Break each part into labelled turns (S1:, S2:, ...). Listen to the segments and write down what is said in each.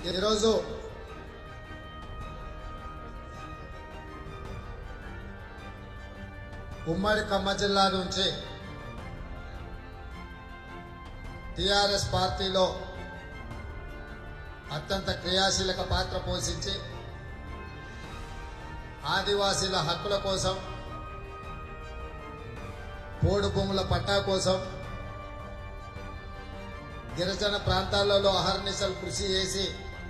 S1: ఈరోజు ఉమ్మడి ఖమ్మ జిల్లా నుంచి టిఆర్ఎస్ పార్టీలో అత్యంత క్రియాశీలక పాత్ర పోషించి ఆదివాసీల హక్కుల కోసం పోడు భూముల పట్టా కోసం గిరిజన ప్రాంతాలలో అహర్నిశలు కృషి చేసి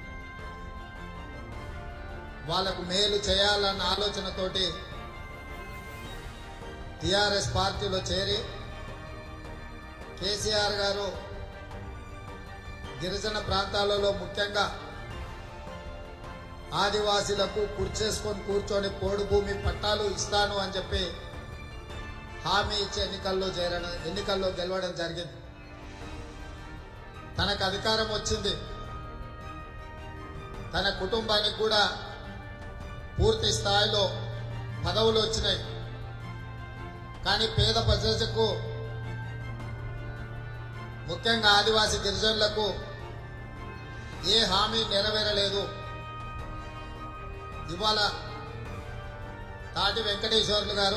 S1: వాళ్లకు మేలు చేయాలన్న ఆలోచనతోటి టిఆర్ఎస్ పార్టీలో చేరి కేసీఆర్ గారు గిరిజన ప్రాంతాలలో ముఖ్యంగా ఆదివాసీలకు కుర్చేసుకొని కూర్చొని పోడు భూమి పట్టాలు ఇస్తాను అని చెప్పి హామీ ఇచ్చి ఎన్నికల్లో చేరడం ఎన్నికల్లో గెలవడం జరిగింది తనకు అధికారం వచ్చింది తన కుటుంబానికి కూడా పూర్తి స్థాయిలో పదవులు వచ్చినాయి కానీ పేద ప్రజలకు ముఖ్యంగా ఆదివాసీ గిరిజనులకు ఏ హామీ నెరవేరలేదు ఇవాళ తాటి వెంకటేశ్వర్లు గారు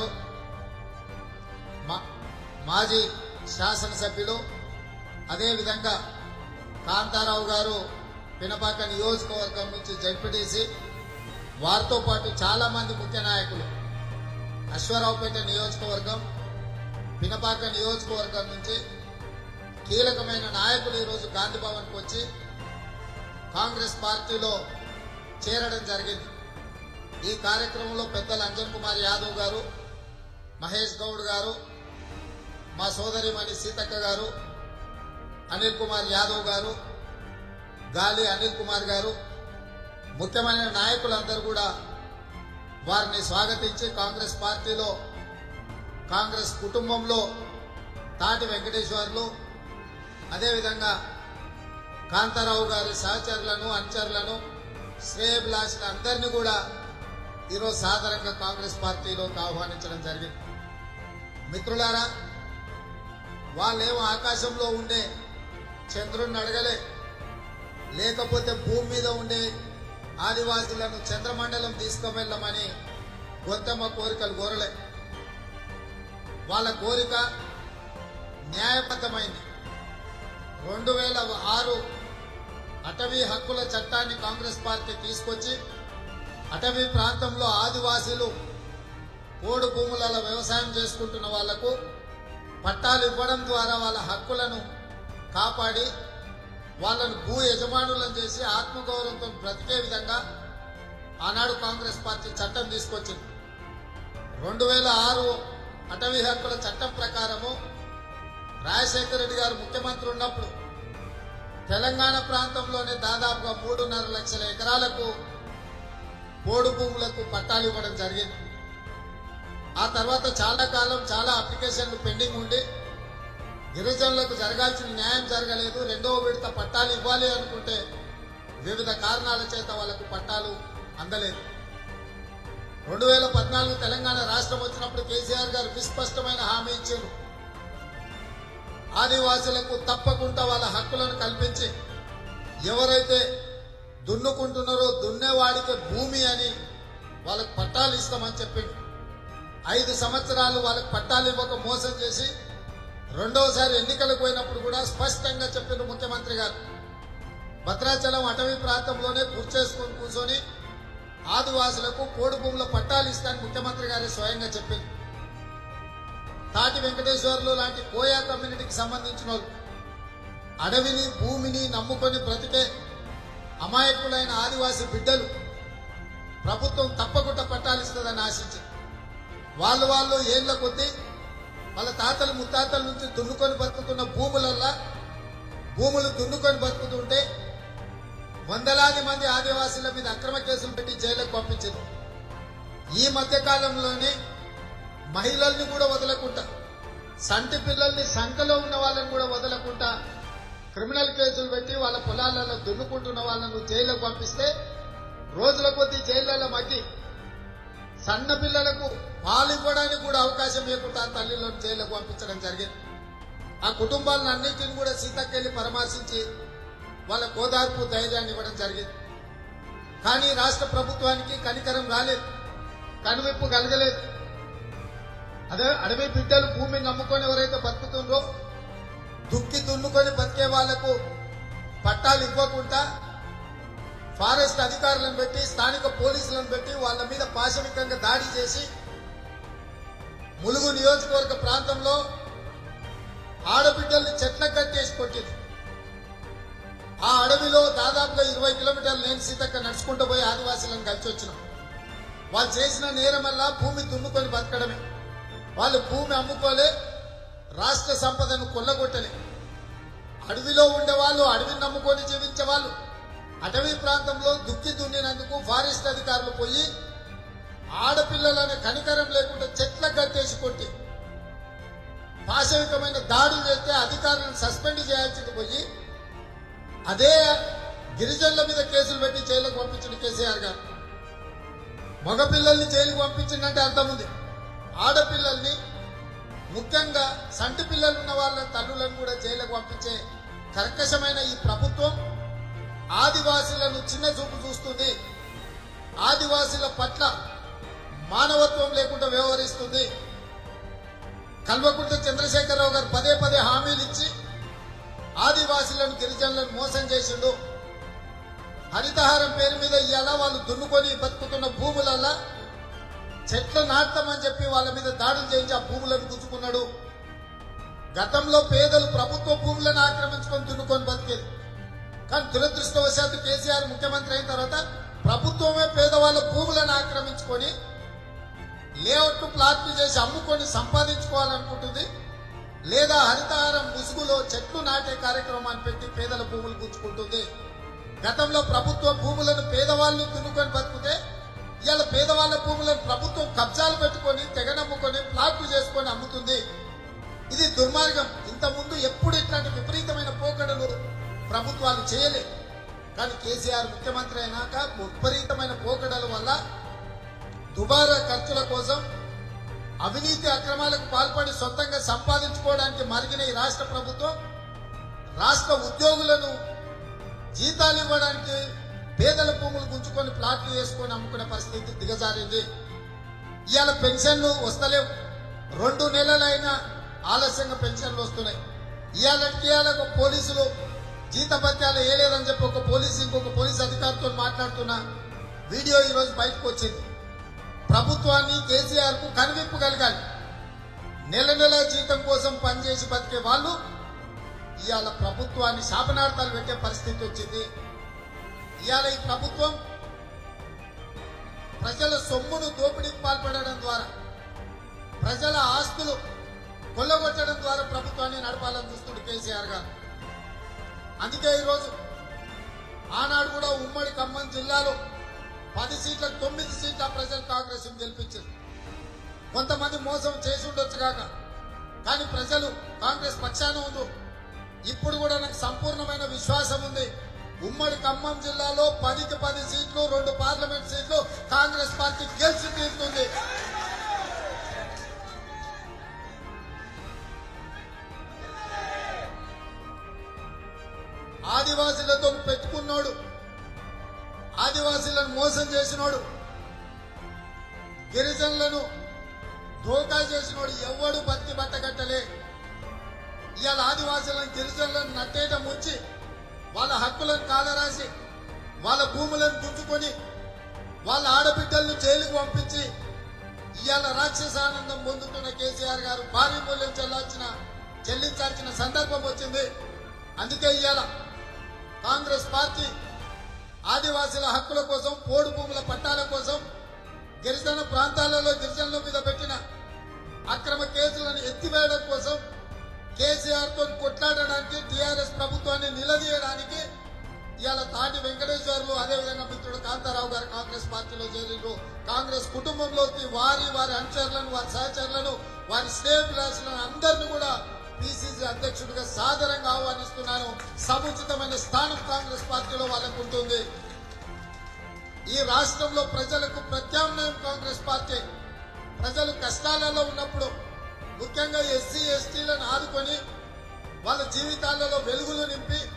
S1: మా- మాజీ శాసనసభ్యులు అదేవిధంగా కాంతారావు గారు పినపాక నియోజకవర్గం నుంచి జడ్పీటీసీ వారితో పాటు చాలా మంది ముఖ్య నాయకులు అశ్వరావుపేట నియోజకవర్గం పినపాక నియోజకవర్గం నుంచి కీలకమైన నాయకులు ఈరోజు గాంధీ భవన్కి వచ్చి కాంగ్రెస్ పార్టీలో చేరడం జరిగింది ఈ కార్యక్రమంలో పెద్దలు అంజన్ కుమార్ యాదవ్ గారు మహేష్ గౌడ్ గారు మా సోదరిమణి సీతక్క గారు అనిల్ కుమార్ యాదవ్ గారు గాలి అనిల్ కుమార్ గారు ముఖ్యమైన నాయకులందరూ కూడా వారిని స్వాగతించి కాంగ్రెస్ పార్టీలో కాంగ్రెస్ కుటుంబంలో తాటి వెంకటేశ్వర్లు అదేవిధంగా కాంతారావు గారి సహచరులను అనుచరులను శ్రేయభిలాషులు అందరినీ కూడా ఈరోజు సాధారణంగా కాంగ్రెస్ పార్టీలోకి ఆహ్వానించడం జరిగింది మిత్రులారా వాళ్ళేమో ఆకాశంలో ఉండే చంద్రుడిని అడగలే లేకపోతే భూమి మీద ఉండే ఆదివాసులను చంద్రమండలం తీసుకువెళ్ళమని గొంతమ్మ కోరికలు కోరలే వాళ్ళ కోరిక న్యాయబద్ధమైంది రెండు వేల ఆరు అటవీ హక్కుల చట్టాన్ని కాంగ్రెస్ పార్టీ తీసుకొచ్చి అటవీ ప్రాంతంలో ఆదివాసీలు పోడు భూములలో వ్యవసాయం చేసుకుంటున్న వాళ్లకు పట్టాలు ఇవ్వడం ద్వారా వాళ్ళ హక్కులను కాపాడి వాళ్ళను భూ యజమానులను చేసి ఆత్మగౌరవంతో బ్రతికే విధంగా ఆనాడు కాంగ్రెస్ పార్టీ చట్టం తీసుకొచ్చింది రెండు వేల ఆరు అటవీ హక్కుల చట్టం ప్రకారము రాజశేఖర రెడ్డి గారు ముఖ్యమంత్రి ఉన్నప్పుడు తెలంగాణ ప్రాంతంలోనే దాదాపుగా మూడున్నర లక్షల ఎకరాలకు పోడు భూములకు పట్టాలు ఇవ్వడం జరిగింది ఆ తర్వాత చాలా కాలం చాలా అప్లికేషన్లు పెండింగ్ ఉండి గిరిజనులకు జరగాల్సిన న్యాయం జరగలేదు రెండవ విడత పట్టాలు ఇవ్వాలి అనుకుంటే వివిధ కారణాల చేత వాళ్ళకు పట్టాలు అందలేదు రెండు వేల పద్నాలుగు తెలంగాణ రాష్ట్రం వచ్చినప్పుడు కేసీఆర్ గారు విస్పష్టమైన హామీ ఇచ్చారు ఆదివాసులకు తప్పకుండా వాళ్ళ హక్కులను కల్పించి ఎవరైతే దున్నుకుంటున్నారో దున్నేవాడికి భూమి అని వాళ్ళకి పట్టాలు ఇస్తామని చెప్పిండు ఐదు సంవత్సరాలు వాళ్ళకి పట్టాలు ఇవ్వక మోసం చేసి రెండవసారి ఎన్నికలకు పోయినప్పుడు కూడా స్పష్టంగా చెప్పిన ముఖ్యమంత్రి గారు భద్రాచలం అటవీ ప్రాంతంలోనే కూర్చేసుకొని కూర్చొని ఆదివాసులకు పోడు భూముల పట్టాలు ఇస్తానని ముఖ్యమంత్రి గారే స్వయంగా చెప్పింది తాటి వెంకటేశ్వర్లు లాంటి కోయా కమ్యూనిటీకి సంబంధించిన వాళ్ళు అడవిని భూమిని నమ్ముకొని బ్రతికే అమాయకులైన ఆదివాసీ బిడ్డలు ప్రభుత్వం తప్పకుండా పట్టాలు ఇస్తుందని ఆశించింది వాళ్ళు వాళ్ళు ఏళ్ల కొద్దీ వాళ్ళ తాతలు ముత్తాతల నుంచి దున్నుకొని బతుకుతున్న భూములల్లా భూములు దున్నుకొని బతుకుతుంటే వందలాది మంది ఆదివాసీల మీద అక్రమ కేసులు పెట్టి జైలుకు పంపించారు ఈ మధ్య కాలంలోనే మహిళల్ని కూడా వదలకుండా సంటి పిల్లల్ని సంఖలో ఉన్న వాళ్ళని కూడా వదలకుండా క్రిమినల్ కేసులు పెట్టి వాళ్ళ పొలాలలో దున్నుకుంటున్న వాళ్ళను జైలుకు పంపిస్తే రోజుల కొద్దీ జైళ్లలో మగ్గి సన్న పిల్లలకు పాలు ఇవ్వడానికి కూడా అవకాశం ఇవ్వకుండా ఆ తల్లిలను జైలుకు పంపించడం జరిగింది ఆ కుటుంబాలను అన్నింటిని కూడా సీతకెళ్లి పరామర్శించి వాళ్ళ గోదార్పు ధైర్యాన్ని ఇవ్వడం జరిగింది కానీ రాష్ట్ర ప్రభుత్వానికి కనికరం రాలేదు కనువిప్పు కలగలేదు అదే అడవి బిడ్డలు భూమిని నమ్ముకొని ఎవరైతే బతుకుతుండ్రో దుక్కి దున్నుకొని బతికే వాళ్లకు పట్టాలు ఇవ్వకుండా ఫారెస్ట్ అధికారులను పెట్టి స్థానిక పోలీసులను పెట్టి వాళ్ళ మీద పాశవికంగా దాడి చేసి ములుగు నియోజకవర్గ ప్రాంతంలో ఆడబిడ్డల్ని చెట్లకు కట్టేసి కొట్టింది ఆ అడవిలో దాదాపుగా ఇరవై కిలోమీటర్లు నేను సీతక్క నడుచుకుంటూ పోయి ఆదివాసీలను కలిసి వచ్చినాం వాళ్ళు చేసిన నేరం వల్ల భూమి దున్నుకొని బతకడమే వాళ్ళు భూమి అమ్ముకోలే రాష్ట్ర సంపదను కొల్లగొట్టలే అడవిలో ఉండే వాళ్ళు అడవిని నమ్ముకొని జీవించే వాళ్ళు అటవీ ప్రాంతంలో దుక్కి దున్నినందుకు ఫారెస్ట్ అధికారులు పోయి ఆడపిల్లలనే కనికరం లేకుండా చెట్ల కట్టేసి కొట్టి పాశవికమైన దాడులు చేస్తే అధికారులను సస్పెండ్ చేయాల్సింది పోయి అదే గిరిజనుల మీద కేసులు పెట్టి జైలుకు పంపించిన కేసీఆర్ గారు మగపిల్లల్ని జైలుకు పంపించిందంటే అర్థం ఉంది ఆడపిల్లల్ని ముఖ్యంగా సంటి పిల్లలు ఉన్న వాళ్ళ తల్లులను కూడా జైలుకు పంపించే కర్కశమైన ఈ ప్రభుత్వం ఆదివాసీలను చిన్న చూపు చూస్తుంది ఆదివాసీల పట్ల మానవత్వం లేకుండా వ్యవహరిస్తుంది కల్వకుంట్ల చంద్రశేఖరరావు గారు పదే పదే హామీలు ఇచ్చి ఆదివాసీలను గిరిజనులను మోసం చేసిండు హరితహారం పేరు మీద ఇవాళ వాళ్ళు దున్నుకొని బతుకుతున్న భూములల్లా చెట్లు నాటమని చెప్పి వాళ్ళ మీద దాడులు చేయించి ఆ భూములను గుంజుకున్నాడు గతంలో పేదలు ప్రభుత్వ భూములను ఆక్రమించుకొని దున్నుకొని బతికేది కానీ దురదృష్టవశాత్తు కేసీఆర్ ముఖ్యమంత్రి అయిన తర్వాత ప్రభుత్వమే పేదవాళ్ళ భూములను ఆక్రమించుకొని లేఅవుట్ ప్లాట్లు చేసి అమ్ముకొని సంపాదించుకోవాలనుకుంటుంది లేదా హరితహారం ముసుగులో చెట్లు నాటే కార్యక్రమాన్ని పెట్టి పేదల భూములు గుంజుకుంటుంది గతంలో ప్రభుత్వ భూములను పేదవాళ్ళు దున్నుకొని బతుకుతే ఇవాళ పేదవాళ్ళ భూములను ప్రభుత్వం కబ్జాలు పెట్టుకొని తెగనమ్ముకొని ప్లాట్లు చేసుకొని అమ్ముతుంది ఇది దుర్మార్గం ఇంత ముందు ఎప్పుడు ఇట్లాంటి విపరీతమైన పోకడలు ప్రభుత్వాలు చేయలే కానీ కేసీఆర్ ముఖ్యమంత్రి అయినాక విపరీతమైన పోకడల వల్ల దుబారా ఖర్చుల కోసం అవినీతి అక్రమాలకు పాల్పడి సొంతంగా సంపాదించుకోవడానికి మరిగిన ఈ రాష్ట్ర ప్రభుత్వం రాష్ట్ర ఉద్యోగులను జీతాలు ఇవ్వడానికి పేదల భూములు గుంజుకొని ప్లాట్లు వేసుకొని అమ్ముకునే పరిస్థితి దిగజారింది ఇవాళ పెన్షన్లు వస్తలేవు రెండు నెలలైనా ఆలస్యంగా పెన్షన్లు వస్తున్నాయి ఇవాళకి ఇవాళ ఒక పోలీసులు జీతభత్యాలు వేయలేదని చెప్పి ఒక పోలీసు ఇంకొక పోలీస్ అధికారితో మాట్లాడుతున్న వీడియో ఈరోజు బయటకు వచ్చింది ప్రభుత్వాన్ని కేసీఆర్ కు కనువిప్పు కలగాలి నెల నెల జీతం కోసం పనిచేసి బతికే వాళ్ళు ఇవాళ ప్రభుత్వాన్ని శాపనార్థాలు పెట్టే పరిస్థితి వచ్చింది ఇవాళ ఈ ప్రభుత్వం ప్రజల సొమ్మును దోపిడీకి పాల్పడడం ద్వారా ప్రజల ఆస్తులు కొల్లగొట్టడం ద్వారా ప్రభుత్వాన్ని నడపాలని చూస్తుంది కేసీఆర్ గారు అందుకే ఈరోజు ఆనాడు కూడా ఉమ్మడి ఖమ్మం జిల్లాలో పది సీట్లకు తొమ్మిది సీట్ల ప్రజలు కాంగ్రెస్ గెలిపించారు కొంతమంది మోసం చేసి ఉండొచ్చు కాక కానీ ప్రజలు కాంగ్రెస్ పక్షాన ఉండు ఇప్పుడు కూడా నాకు సంపూర్ణమైన విశ్వాసం ఉంది ఉమ్మడి ఖమ్మం జిల్లాలో పదికి పది సీట్లు రెండు పార్లమెంట్ సీట్లు కాంగ్రెస్ పార్టీ గెలిచి తీరుతుంది ఆదివాసీలతో పెట్టుకున్నాడు ఆదివాసీలను మోసం చేసినోడు గిరిజనులను ధోకా చేసినోడు ఎవడు బతికి బట్టగట్టలే ఇవాళ ఆదివాసీలను గిరిజనులను నట్టేట ముంచి వాళ్ళ హక్కులను కాలరాసి వాళ్ళ భూములను గుంజుకొని వాళ్ళ ఆడబిడ్డలను జైలుకు పంపించి ఇవాళ రాక్షసానందం పొందుతున్న కేసీఆర్ గారు భారీ మూల్యం చెల్లాల్సిన చెల్లించాల్సిన సందర్భం వచ్చింది అందుకే ఇవాళ కాంగ్రెస్ పార్టీ ఆదివాసీల హక్కుల కోసం పోడు భూముల పట్టాల కోసం గిరిజన ప్రాంతాలలో గిరిజనుల మీద పెట్టిన అక్రమ కేసులను ఎత్తివేయడం కోసం కేసీఆర్ తో కొట్లాడడానికి టీఆర్ఎస్ ప్రభుత్వాన్ని నిలదీయడానికి ఇవాళ తాటి వెంకటేశ్వర్లు అదేవిధంగా మిత్రుడు కాంతారావు గారు కాంగ్రెస్ పార్టీలో చేరిండ్రు కాంగ్రెస్ కుటుంబంలోకి వారి వారి అనుచరులను వారి సహచరులను వారి శ్రేయభిలాషులను అందరిని కూడా పిసిసి అధ్యక్షుడిగా సాదరంగా ఆహ్వానిస్తున్నాను సముచితమైన స్థానం కాంగ్రెస్ పార్టీలో వాళ్ళకు ఉంటుంది ఈ రాష్ట్రంలో ప్రజలకు ప్రత్యామ్నాయం కాంగ్రెస్ పార్టీ ప్రజలు కష్టాలలో ఉన్నప్పుడు ముఖ్యంగా ఎస్సీ ఎస్టీలను ఆదుకొని వాళ్ళ జీవితాలలో వెలుగులు నింపి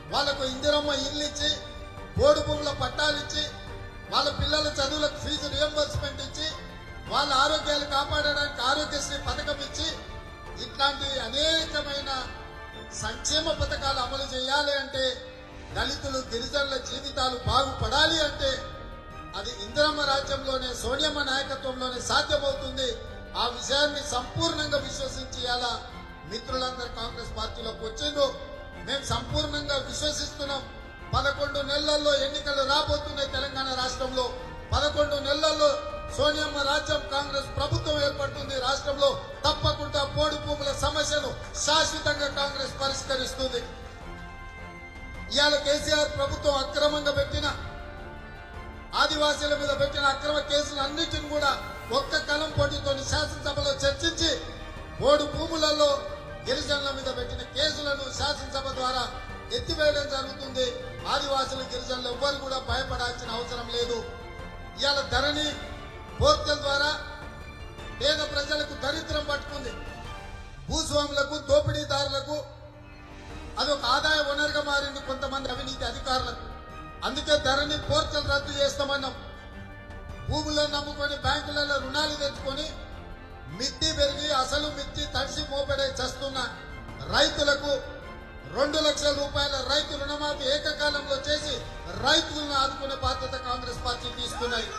S1: వాళ్ళకు ఇందిరమ్మ ఇల్లు ఇచ్చి బోడు భూముల పట్టాలు ఇచ్చి వాళ్ళ పిల్లల చదువులకు ఫీజు రియంబర్స్మెంట్ ఇచ్చి వాళ్ళ ఆరోగ్యాలు కాపాడడానికి ఆరోగ్యశ్రీ పథకం ఇచ్చి ఇట్లాంటి అనేకమైన సంక్షేమ పథకాలు అమలు చేయాలి అంటే దళితులు గిరిజనుల జీవితాలు బాగుపడాలి అంటే అది ఇందిరమ్మ రాజ్యంలోనే సోనియమ్మ నాయకత్వంలోనే సాధ్యమవుతుంది ఆ విషయాన్ని సంపూర్ణంగా విశ్వసించి ఇలా మిత్రులందరూ కాంగ్రెస్ పార్టీలోకి వచ్చిండ్రు మేము సంపూర్ణంగా విశ్వసిస్తున్నాం పదకొండు నెలల్లో ఎన్నికలు రాబోతున్నాయి తెలంగాణ రాష్ట్రంలో పదకొండు నెలల్లో సోనియమ్మ రాజ్యం కాంగ్రెస్ ప్రభుత్వం ఏర్పడుతుంది రాష్ట్రంలో తప్పకుండా పోడు భూముల సమస్యను శాశ్వతంగా కాంగ్రెస్ పరిష్కరిస్తుంది ఇవాళ కేసీఆర్ ప్రభుత్వం అక్రమంగా పెట్టిన ఆదివాసీల మీద పెట్టిన అక్రమ కేసులు అన్నిటిని కూడా ఒక్క కలం పోటీతో శాసనసభలో చర్చించి ఓడు భూములలో గిరిజనుల మీద పెట్టిన కేసులను శాసనసభ ద్వారా ఎత్తివేయడం జరుగుతుంది ఆదివాసులు గిరిజనులు ఎవ్వరు కూడా భయపడాల్సిన అవసరం లేదు ఇవాళ ధరణి పోర్టల్ ద్వారా పేద ప్రజలకు దరిద్రం పట్టుకుంది భూస్వాములకు దోపిడీదారులకు అది ఒక ఆదాయ వనరుగా మారింది కొంతమంది అవినీతి అధికారులకు అందుకే ధరని పోర్టల్ రద్దు చేస్తామన్నాం భూములను నమ్ముకొని బ్యాంకులలో రుణాలు తెచ్చుకొని మిత్తి పెరిగి అసలు మిత్తి తడిసి మోపెడై చస్తున్న రైతులకు రెండు లక్షల రూపాయల రైతు రుణమాఫీ ఏకకాలంలో చేసి రైతులను ఆదుకునే బాధ్యత కాంగ్రెస్ పార్టీ తీసుకున్నాయి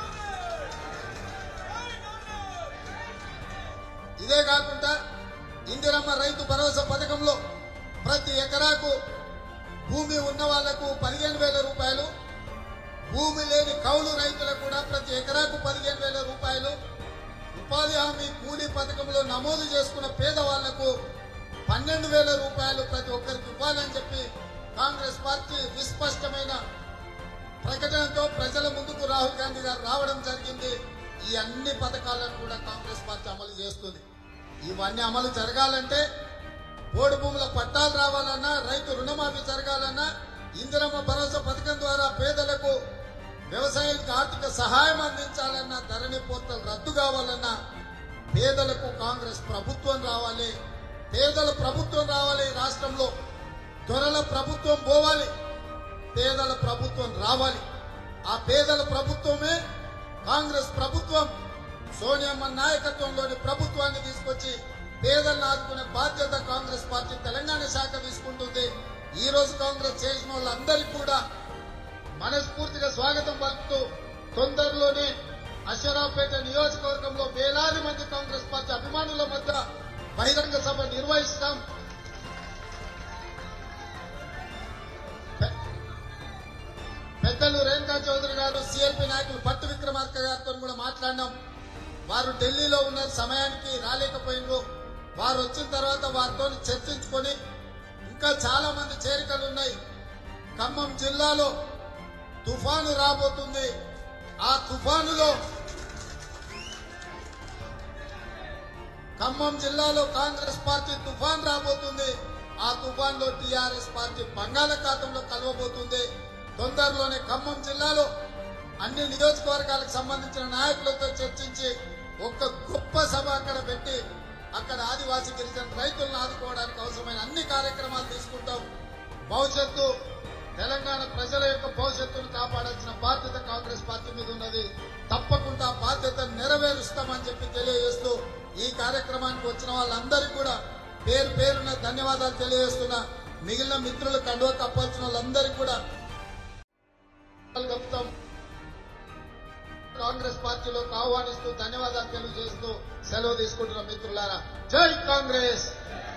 S1: ఇదే కాకుండా ఇందిరమ్మ రైతు భరోసా పథకంలో ప్రతి ఎకరాకు భూమి ఉన్న వాళ్లకు పదిహేను వేల రూపాయలు భూమి లేని కౌలు రైతులకు కూడా ప్రతి ఎకరాకు పదిహేను వేల రూపాయలు ఉపాధి హామీ కూలీ పథకంలో నమోదు చేసుకున్న పేదవాళ్లకు పన్నెండు వేల రూపాయలు ప్రతి ఒక్కరికి ఇవ్వాలని చెప్పి కాంగ్రెస్ పార్టీ విస్పష్టమైన ప్రకటనతో ప్రజల ముందుకు రాహుల్ గాంధీ గారు రావడం జరిగింది ఈ అన్ని పథకాలను కూడా కాంగ్రెస్ పార్టీ అమలు చేస్తుంది ఇవన్నీ అమలు జరగాలంటే పోడు భూముల పట్టాలు రావాలన్నా రైతు రుణమాఫీ జరగాలన్నా ఇందిరమ్మ భరోసా పథకం ద్వారా పేదలకు వ్యవసాయానికి ఆర్థిక సహాయం అందించాలన్నా ధరణి పోర్టల్ రద్దు కావాలన్నా పేదలకు కాంగ్రెస్ ప్రభుత్వం రావాలి పేదల ప్రభుత్వం రావాలి ఈ రాష్ట్రంలో దొరల ప్రభుత్వం పోవాలి పేదల ప్రభుత్వం రావాలి ఆ పేదల ప్రభుత్వమే కాంగ్రెస్ ప్రభుత్వం సోనియమ్మ నాయకత్వంలోని ప్రభుత్వాన్ని తీసుకొచ్చి పేదలను ఆదుకునే బాధ్యత కాంగ్రెస్ పార్టీ తెలంగాణ శాఖ తీసుకుంటుంది ఈ రోజు కాంగ్రెస్ చేసిన వాళ్ళందరికీ కూడా మనస్ఫూర్తిగా స్వాగతం పలుకుతూ తొందరలోనే అశ్వరావుపేట నియోజకవర్గంలో వేలాది మంది కాంగ్రెస్ పార్టీ అభిమానుల మధ్య బహిరంగ సభ నిర్వహిస్తాం పె- పెద్దలు రేణుకా చౌదరి గారు సిఎల్పి నాయకులు పట్టు విక్రమార్క గారితో కూడా మాట్లాడినాం వారు ఢిల్లీలో ఉన్న సమయానికి రాలేకపోయినరు వారు వచ్చిన తర్వాత వారితో చర్చించుకొని ఇంకా చాలా మంది చేరికలు ఉన్నాయి ఖమ్మం జిల్లాలో తుఫాను రాబోతుంది ఆ తుఫానులో ఖమ్మం జిల్లాలో కాంగ్రెస్ పార్టీ తుఫాన్ రాబోతుంది ఆ తుఫాన్ లో టీఆర్ఎస్ పార్టీ బంగాళాఖాతంలో కలవబోతుంది తొందరలోనే ఖమ్మం జిల్లాలో అన్ని నియోజకవర్గాలకు సంబంధించిన నాయకులతో చర్చించి ఒక గొప్ప సభ అక్కడ పెట్టి అక్కడ ఆదివాసీ గిరిజన రైతులను ఆదుకోవడానికి అవసరమైన అన్ని కార్యక్రమాలు తీసుకుంటాం భవిష్యత్తు తెలంగాణ ప్రజల యొక్క భవిష్యత్తును కాపాడాల్సిన బాధ్యత కాంగ్రెస్ పార్టీ మీద ఉన్నది తప్పకుండా ఆ బాధ్యతను నెరవేరుస్తామని చెప్పి తెలియజేస్తూ ఈ కార్యక్రమానికి వచ్చిన వాళ్ళందరికీ కూడా పేరు పేరున ధన్యవాదాలు తెలియజేస్తున్నా మిగిలిన మిత్రులు కండువ కప్పాల్సిన వాళ్ళందరికీ కూడా కలుపుతాం కాంగ్రెస్ పార్టీలోకి ఆహ్వానిస్తూ ధన్యవాదాలు తెలియజేస్తూ సెలవు తీసుకుంటున్న మిత్రులారా జై కాంగ్రెస్